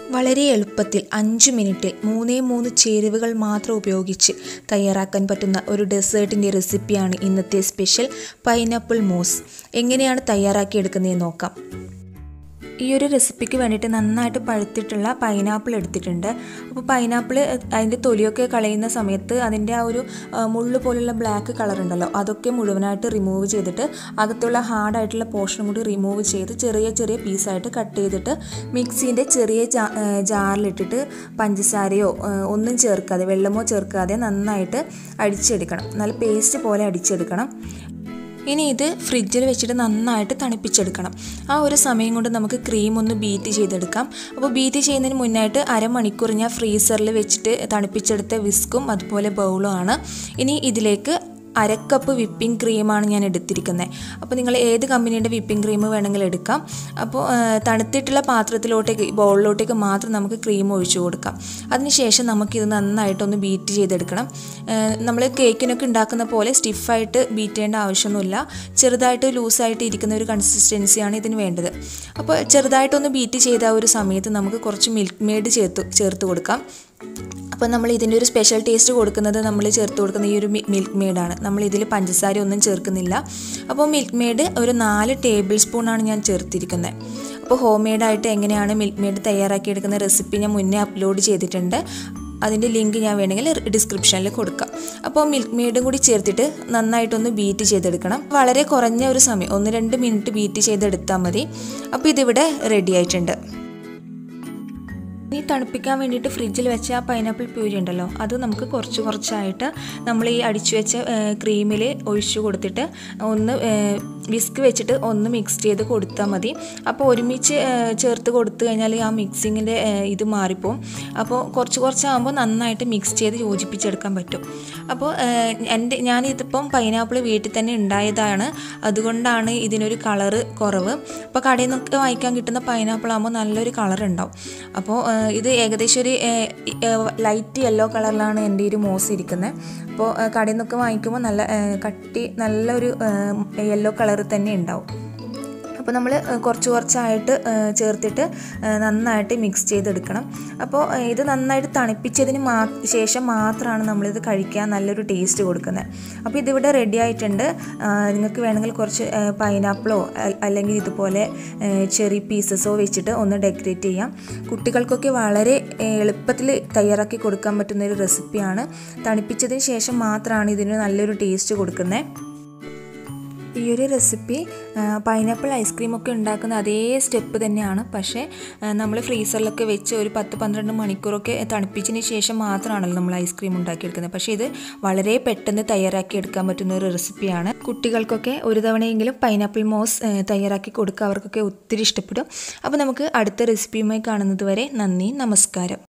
വളരെ എളുപ്പത്തിൽ അഞ്ച് മിനിറ്റിൽ മൂന്നേ മൂന്ന് ചേരുവകൾ മാത്രം ഉപയോഗിച്ച് തയ്യാറാക്കാൻ പറ്റുന്ന ഒരു ഡെസേർട്ടിൻ്റെ റെസിപ്പിയാണ് ഇന്നത്തെ സ്പെഷ്യൽ പൈനാപ്പിൾ മൂസ് എങ്ങനെയാണ് തയ്യാറാക്കിയെടുക്കുന്നതെന്ന് നോക്കാം ഈ ഒരു റെസിപ്പിക്ക് വേണ്ടിയിട്ട് നന്നായിട്ട് പഴുത്തിട്ടുള്ള പൈനാപ്പിൾ എടുത്തിട്ടുണ്ട് അപ്പോൾ പൈനാപ്പിൾ അതിൻ്റെ തൊലിയൊക്കെ കളയുന്ന സമയത്ത് അതിൻ്റെ ആ ഒരു ആ, മുള്ള് പോലുള്ള ബ്ലാക്ക് കളർ ഉണ്ടല്ലോ അതൊക്കെ മുഴുവനായിട്ട് റിമൂവ് ചെയ്തിട്ട് അകത്തുള്ള ഹാർഡായിട്ടുള്ള പോർഷനും കൂടി റിമൂവ് ചെയ്ത് ചെറിയ ചെറിയ പീസായിട്ട് കട്ട് ചെയ്തിട്ട് മിക്സീൻ്റെ ചെറിയ ജാ ആ, ജാറിലിട്ടിട്ട് പഞ്ചസാരയോ ആ, ഒന്നും ചേർക്കാതെ വെള്ളമോ ചേർക്കാതെ നന്നായിട്ട് അടിച്ചെടുക്കണം നല്ല പേസ്റ്റ് പോലെ അടിച്ചെടുക്കണം ഇനി ഇത് ഫ്രിഡ്ജിൽ വെച്ചിട്ട് നന്നായിട്ട് തണുപ്പിച്ചെടുക്കണം ആ ഒരു സമയം കൊണ്ട് നമുക്ക് ക്രീം ഒന്ന് ബീറ്റ് ചെയ്തെടുക്കാം അപ്പോൾ ബീറ്റ് ചെയ്യുന്നതിന് മുന്നായിട്ട് അരമണിക്കൂർ ഞാൻ ഫ്രീസറിൽ വെച്ചിട്ട് തണുപ്പിച്ചെടുത്ത വിസ്കും അതുപോലെ ബൗളും ആണ് ഇനി ഇതിലേക്ക് അരക്കപ്പ് വിപ്പിംഗ് ക്രീമാണ് ഞാൻ എടുത്തിരിക്കുന്നത് അപ്പോൾ നിങ്ങൾ ഏത് കമ്പനിയുടെ വിപ്പിംഗ് ക്രീം വേണമെങ്കിലും എടുക്കാം അപ്പോൾ ആ, തണുത്തിട്ടുള്ള പാത്രത്തിലോട്ടേക്ക് ബൗളിലോട്ടേക്ക് മാത്രം നമുക്ക് ക്രീം ഒഴിച്ചു കൊടുക്കാം അതിനുശേഷം നമുക്കിത് നന്നായിട്ടൊന്ന് ബീറ്റ് ചെയ്തെടുക്കണം നമ്മൾ കേക്കിനൊക്കെ ഉണ്ടാക്കുന്ന പോലെ സ്റ്റിഫായിട്ട് ബീറ്റ് ചെയ്യേണ്ട ആവശ്യമൊന്നുമില്ല ചെറുതായിട്ട് ലൂസായിട്ട് ഇരിക്കുന്ന ഒരു കൺസിസ്റ്റൻസിയാണ് ഇതിന് വേണ്ടത് അപ്പോൾ ചെറുതായിട്ടൊന്ന് ബീറ്റ് ചെയ്ത ആ ഒരു സമയത്ത് നമുക്ക് കുറച്ച് മിൽക്ക് മെയ്ഡ് ചേർത്ത് ചേർത്ത് കൊടുക്കാം അപ്പോൾ നമ്മൾ ഇതിൻ്റെ ഒരു സ്പെഷ്യൽ ടേസ്റ്റ് കൊടുക്കുന്നത് നമ്മൾ ചേർത്ത് കൊടുക്കുന്ന ഈ ഒരു മിൽക്ക് മെയ്ഡാണ് നമ്മൾ ഇതിൽ പഞ്ചസാര ഒന്നും ചേർക്കുന്നില്ല അപ്പോൾ മിൽക്ക് മെയ്ഡ് ഒരു നാല് ടേബിൾ സ്പൂണാണ് ഞാൻ ചേർത്തിരിക്കുന്നത് അപ്പോൾ ഹോം മെയ്ഡായിട്ട് എങ്ങനെയാണ് മിൽക്ക് മെയ്ഡ് തയ്യാറാക്കിയെടുക്കുന്ന റെസിപ്പി ഞാൻ മുന്നേ അപ്ലോഡ് ചെയ്തിട്ടുണ്ട് അതിൻ്റെ ലിങ്ക് ഞാൻ വേണമെങ്കിൽ ഡിസ്ക്രിപ്ഷനിൽ കൊടുക്കാം അപ്പോൾ മിൽക്ക് മെയ്ഡും കൂടി ചേർത്തിട്ട് നന്നായിട്ടൊന്ന് ബീറ്റ് ചെയ്തെടുക്കണം വളരെ കുറഞ്ഞ ഒരു സമയം ഒന്ന് രണ്ട് മിനിറ്റ് ബീറ്റ് ചെയ്തെടുത്താൽ മതി അപ്പോൾ ഇതിവിടെ റെഡി ആയിട്ടുണ്ട് ഇനി തണുപ്പിക്കാൻ വേണ്ടിയിട്ട് ഫ്രിഡ്ജിൽ വെച്ച ആ പൈനാപ്പിൾ പ്യൂരി ഉണ്ടല്ലോ അത് നമുക്ക് കുറച്ച് കുറച്ചായിട്ട് നമ്മൾ ഈ അടിച്ചു വെച്ച ക്രീമിൽ ഒഴിച്ചു കൊടുത്തിട്ട് ഒന്ന് വിസ്ക് വെച്ചിട്ട് ഒന്ന് മിക്സ് ചെയ്ത് കൊടുത്താൽ മതി അപ്പോൾ ഒരുമിച്ച് ഏ, ചേർത്ത് കൊടുത്തു കഴിഞ്ഞാൽ ആ മിക്സിങ്ങിൻ്റെ ഇത് മാറിപ്പോവും അപ്പോൾ കുറച്ച് കുറച്ചാകുമ്പോൾ നന്നായിട്ട് മിക്സ് ചെയ്ത് യോജിപ്പിച്ചെടുക്കാൻ പറ്റും അപ്പോൾ എൻ്റെ ഞാനിതിപ്പം പൈനാപ്പിൾ വീട്ടിൽ തന്നെ ഉണ്ടായതാണ് അതുകൊണ്ടാണ് ഇതിനൊരു കളറ് കുറവ് അപ്പോൾ കടയിൽ നിന്നൊക്കെ വാങ്ങിക്കാൻ കിട്ടുന്ന പൈനാപ്പിൾ ആകുമ്പോൾ നല്ലൊരു കളർ ഉണ്ടാവും അപ്പോൾ ആ, ഇത് ഏകദേശം ഒരു ലൈറ്റ് യെല്ലോ കളറിലാണ് എൻ്റെ ഒരു മോസ് ഇരിക്കുന്നത് അപ്പോൾ ആ, കടയിൽ നിന്നൊക്കെ വാങ്ങിക്കുമ്പോൾ നല്ല ആ, കട്ടി നല്ലൊരു യെല്ലോ കളർ തന്നെ ഉണ്ടാവും അപ്പോൾ നമ്മൾ കുറച്ച് കുറച്ചായിട്ട് ആ, ചേർത്തിട്ട് ആ, നന്നായിട്ട് മിക്സ് ചെയ്തെടുക്കണം അപ്പോൾ ആ, ഇത് നന്നായിട്ട് തണുപ്പിച്ചതിന് മാ ശേഷം മാത്രമാണ് നമ്മളിത് കഴിക്കാൻ നല്ലൊരു ടേസ്റ്റ് കൊടുക്കുന്നത് അപ്പോൾ ഇതിവിടെ റെഡി ആയിട്ടുണ്ട് ആ, നിങ്ങൾക്ക് വേണമെങ്കിൽ കുറച്ച് പൈനാപ്പിളോ അല്ലെങ്കിൽ ഇതുപോലെ ചെറി പീസസോ വെച്ചിട്ട് ഒന്ന് ഡെക്കറേറ്റ് ചെയ്യാം കുട്ടികൾക്കൊക്കെ വളരെ എളുപ്പത്തിൽ തയ്യാറാക്കി കൊടുക്കാൻ പറ്റുന്ന ഒരു റെസിപ്പിയാണ് തണുപ്പിച്ചതിന് ശേഷം മാത്രമാണ് ഇതിന് നല്ലൊരു ടേസ്റ്റ് കൊടുക്കുന്നത് ഈ ഒരു റെസിപ്പി പൈനാപ്പിൾ ഐസ്ക്രീമൊക്കെ ഉണ്ടാക്കുന്ന അതേ സ്റ്റെപ്പ് തന്നെയാണ് പക്ഷേ നമ്മൾ ഫ്രീസറിലൊക്കെ വെച്ച് ഒരു പത്ത് പന്ത്രണ്ട് മണിക്കൂറൊക്കെ തണുപ്പിച്ചതിന് ശേഷം മാത്രമാണല്ലോ നമ്മൾ ഐസ്ക്രീം ഉണ്ടാക്കിയെടുക്കുന്നത് പക്ഷേ ഇത് വളരെ പെട്ടെന്ന് തയ്യാറാക്കി എടുക്കാൻ പറ്റുന്ന ഒരു റെസിപ്പിയാണ് കുട്ടികൾക്കൊക്കെ ഒരു തവണയെങ്കിലും പൈനാപ്പിൾ മോസ് ഏഹ്, തയ്യാറാക്കി കൊടുക്കുക അവർക്കൊക്കെ ഒത്തിരി ഇഷ്ടപ്പെടും അപ്പോൾ നമുക്ക് അടുത്ത റെസിപ്പിയുമായി കാണുന്നത് വരെ നന്ദി നമസ്കാരം